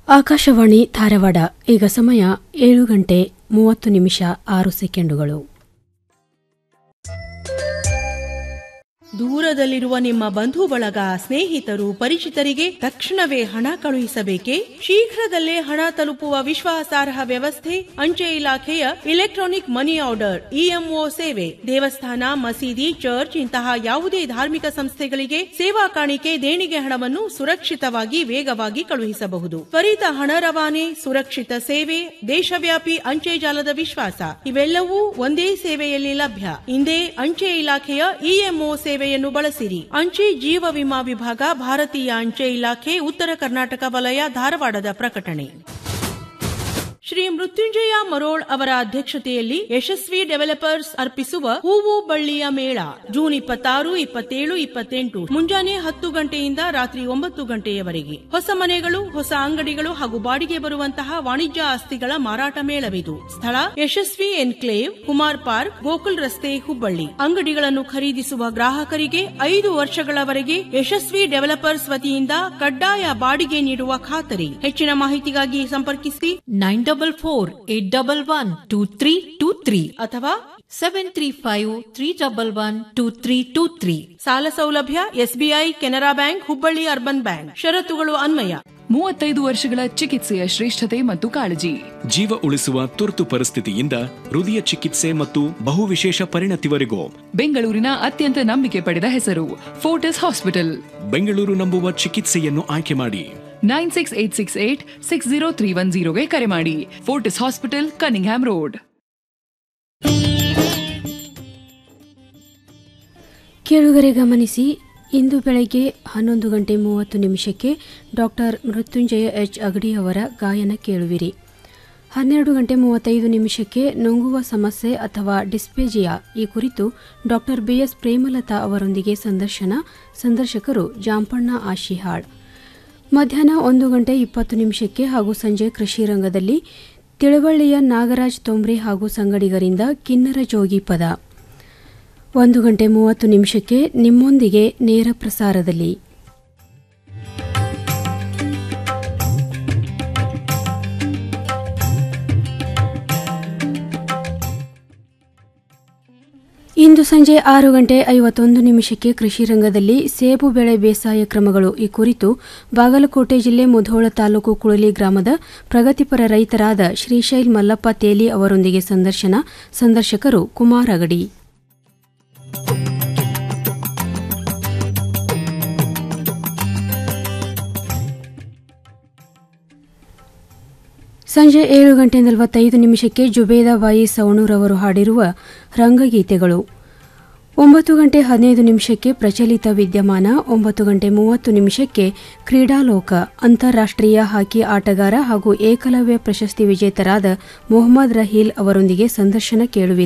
ಆಕಾಶವಾಣಿ ಧಾರವಾಡ ಈಗ ಸಮಯ ಏಳು ಗಂಟೆ ಮೂವತ್ತು ನಿಮಿಷ ಆರು ಸೆಕೆಂಡುಗಳು ದೂರದಲ್ಲಿರುವ ನಿಮ್ಮ ಬಂಧು ಬಳಗ ಸ್ನೇಹಿತರು ಪರಿಚಿತರಿಗೆ ತಕ್ಷಣವೇ ಹಣ ಕಳುಹಿಸಬೇಕೇ ಶೀಘ್ರದಲ್ಲೇ ಹಣ ತಲುಪುವ ವಿಶ್ವಾಸಾರ್ಹ ವ್ಯವಸ್ಥೆ ಅಂಚೆ ಇಲಾಖೆಯ ಇಲೆಕ್ಟ್ರಾನಿಕ್ ಮನಿ ಆರ್ಡರ್ ಇಎಂಒ ಸೇವೆ ದೇವಸ್ಥಾನ ಮಸೀದಿ ಚರ್ಚ್ ಇಂತಹ ಯಾವುದೇ ಧಾರ್ಮಿಕ ಸಂಸ್ಥೆಗಳಿಗೆ ಸೇವಾ ಕಾಣಿಕೆ ದೇಣಿಗೆ ಹಣವನ್ನು ಸುರಕ್ಷಿತವಾಗಿ ವೇಗವಾಗಿ ಕಳುಹಿಸಬಹುದು ತ್ವರಿತ ಹಣ ರವಾನೆ ಸುರಕ್ಷಿತ ಸೇವೆ ದೇಶವ್ಯಾಪಿ ಅಂಚೆ ಜಾಲದ ವಿಶ್ವಾಸ ಇವೆಲ್ಲವೂ ಒಂದೇ ಸೇವೆಯಲ್ಲಿ ಲಭ್ಯ ಇಂದೇ ಅಂಚೆ ಇಲಾಖೆಯ ಇಎಂಒ ಸೇವೆಯನ್ನು ಬಳಸಿರಿ ಅಂಚೆ ಜೀವ ವಿಮಾ ವಿಭಾಗ ಭಾರತೀಯ ಅಂಚೆ ಇಲಾಖೆ ಉತ್ತರ ಕರ್ನಾಟಕ ವಲಯ ಧಾರವಾಡದ ಪ್ರಕಟಣೆ ಶ್ರೀ ಮೃತ್ಯುಂಜಯ ಮರೋಳ್ ಅವರ ಅಧ್ಯಕ್ಷತೆಯಲ್ಲಿ ಯಶಸ್ವಿ ಡೆವಲಪರ್ಸ್ ಅರ್ಪಿಸುವ ಹೂವು ಬಳ್ಳಿಯ ಮೇಳ ಜೂನ್ ಇಪ್ಪತ್ತಾರು ಇಪ್ಪತ್ತೇಳು ಇಪ್ಪತ್ತೆಂಟು ಮುಂಜಾನೆ ಹತ್ತು ಗಂಟೆಯಿಂದ ರಾತ್ರಿ ಒಂಬತ್ತು ಗಂಟೆಯವರೆಗೆ ಹೊಸ ಮನೆಗಳು ಹೊಸ ಅಂಗಡಿಗಳು ಹಾಗೂ ಬಾಡಿಗೆ ಬರುವಂತಹ ವಾಣಿಜ್ಯ ಆಸ್ತಿಗಳ ಮಾರಾಟ ಮೇಳವಿದು ಸ್ಥಳ ಯಶಸ್ವಿ ಎನ್ಕ್ಲೇವ್ ಕುಮಾರ್ ಪಾರ್ಕ್ ಗೋಕುಲ್ ರಸ್ತೆ ಹುಬ್ಬಳ್ಳಿ ಅಂಗಡಿಗಳನ್ನು ಖರೀದಿಸುವ ಗ್ರಾಹಕರಿಗೆ ಐದು ವರ್ಷಗಳವರೆಗೆ ಯಶಸ್ವಿ ಡೆವಲಪರ್ಸ್ ವತಿಯಿಂದ ಕಡ್ಡಾಯ ಬಾಡಿಗೆ ನೀಡುವ ಖಾತರಿ ಹೆಚ್ಚಿನ ಮಾಹಿತಿಗಾಗಿ ಸಂಪರ್ಕಿಸಿ nine double four eight double one two three two three ಅಥವಾ seven three five three double one two three two three ಸಾಲ ಸೌಲಭ್ಯ SBI Canara Bank Hubballi Urban Bank ಷರತ್ತುಗಳು ಅನ್ವಯ ಮೂವತ್ತೈದು ವರ್ಷಗಳ ಚಿಕಿತ್ಸೆಯ ಶ್ರೇಷ್ಠತೆ ಮತ್ತು ಕಾಳಜಿ ಜೀವ ಉಳಿಸುವ ತುರ್ತು ಪರಿಸ್ಥಿತಿಯಿಂದ ಹೃದಯ ಚಿಕಿತ್ಸೆ ಮತ್ತು ಬಹುವಿಶೇಷ ಪರಿಣತಿವರೆಗೂ ಬೆಂಗಳೂರಿನ ಅತ್ಯಂತ ನಂಬಿಕೆ ಪಡೆದ ಹೆಸರು ಫೋರ್ಟಿಸ್ ಹಾಸ್ಪಿಟಲ್ ಬೆಂಗಳೂರು ನಂಬುವ ಚಿಕಿತ್ಸೆಯನ್ನು ಆಯ್ಕೆ ಮಾಡಿ nine six eight six eight six zero three one ಜೀರೋಗೆ ಕರೆ ಮಾಡಿ ಫೋರ್ಟಿಸ್ ಹಾಸ್ಪಿಟಲ್ ಕನಿಂಗ್ಹ್ಯಾಮ್ ರೋಡ್ ಕೇಳುಗರೆ ಗಮನಿಸಿ ಇಂದು ಬೆಳಗ್ಗೆ ಹನ್ನೊಂದು ಗಂಟೆ ಮೂವತ್ತು ನಿಮಿಷಕ್ಕೆ ಡಾಕ್ಟರ್ ಮೃತ್ಯುಂಜಯ ಎಚ್ ಅಗಡಿ ಅವರ ಗಾಯನ ಕೇಳುವಿರಿ ಹನ್ನೆರಡು ಗಂಟೆ ಮೂವತ್ತೈದು ನಿಮಿಷಕ್ಕೆ ನುಂಗುವ ಸಮಸ್ಯೆ ಅಥವಾ ಡಿಸ್ಪೇಜಿಯಾ ಈ ಕುರಿತು ಡಾಕ್ಟರ್ ಬಿಎಸ್ ಪ್ರೇಮಲತಾ ಅವರೊಂದಿಗೆ ಸಂದರ್ಶನ ಸಂದರ್ಶಕರು ಜಾಂಪಣ್ಣ ಆಶಿಹಾಳ್ ಮಧ್ಯಾಹ್ನ ಒಂದು ಗಂಟೆ ಇಪ್ಪತ್ತು ನಿಮಿಷಕ್ಕೆ ಹಾಗೂ ಸಂಜೆ ಕೃಷಿ ರಂಗದಲ್ಲಿ ತಿಳುವಳ್ಳಿಯ ನಾಗರಾಜ್ ತೊಂಬ್ರೆ ಹಾಗೂ ಸಂಗಡಿಗರಿಂದ ಕಿನ್ನರ ಜೋಗಿ ಪದ ಒಂದು ಗಂಟೆ ಮೂವತ್ತು ನಿಮಿಷಕ್ಕೆ ನಿಮ್ಮೊಂದಿಗೆ ನೇರ ಪ್ರಸಾರದಲ್ಲಿ ಇಂದು ಸಂಜೆ ಆರು ಗಂಟೆ ಐವತ್ತೊಂದು ನಿಮಿಷಕ್ಕೆ ಕೃಷಿ ರಂಗದಲ್ಲಿ ಸೇಬು ಬೆಳೆ ಬೇಸಾಯ ಕ್ರಮಗಳು ಈ ಕುರಿತು ಬಾಗಲಕೋಟೆ ಜಿಲ್ಲೆ ಮುಧೋಳ ತಾಲೂಕು ಕುಳಲಿ ಗ್ರಾಮದ ಪ್ರಗತಿಪರ ರೈತರಾದ ಶ್ರೀಶೈಲ್ ಮಲ್ಲಪ್ಪ ತೇಲಿ ಅವರೊಂದಿಗೆ ಸಂದರ್ಶನ ಸಂದರ್ಶಕರು ಕುಮಾರ್ ಅಗಡಿ ಸಂಜೆ ಏಳು ಗಂಟೆ ನಲವತ್ತೈದು ನಿಮಿಷಕ್ಕೆ ಜುಬೇದಾಬಾಯಿ ಸವಣೂರವರು ಹಾಡಿರುವ ರಂಗಗೀತೆಗಳು ಒಂಬತ್ತು ಗಂಟೆ ಹದಿನೈದು ನಿಮಿಷಕ್ಕೆ ಪ್ರಚಲಿತ ವಿದ್ಯಮಾನ ಒಂಬತ್ತು ಗಂಟೆ ಮೂವತ್ತು ನಿಮಿಷಕ್ಕೆ ಕ್ರೀಡಾಲೋಕ ಅಂತಾರಾಷ್ಟ್ರೀಯ ಹಾಕಿ ಆಟಗಾರ ಹಾಗೂ ಏಕಲವ್ಯ ಪ್ರಶಸ್ತಿ ವಿಜೇತರಾದ ಮೊಹಮ್ಮದ್ ರಹೀಲ್ ಅವರೊಂದಿಗೆ ಸಂದರ್ಶನ ಕೇಳುವಿರಿ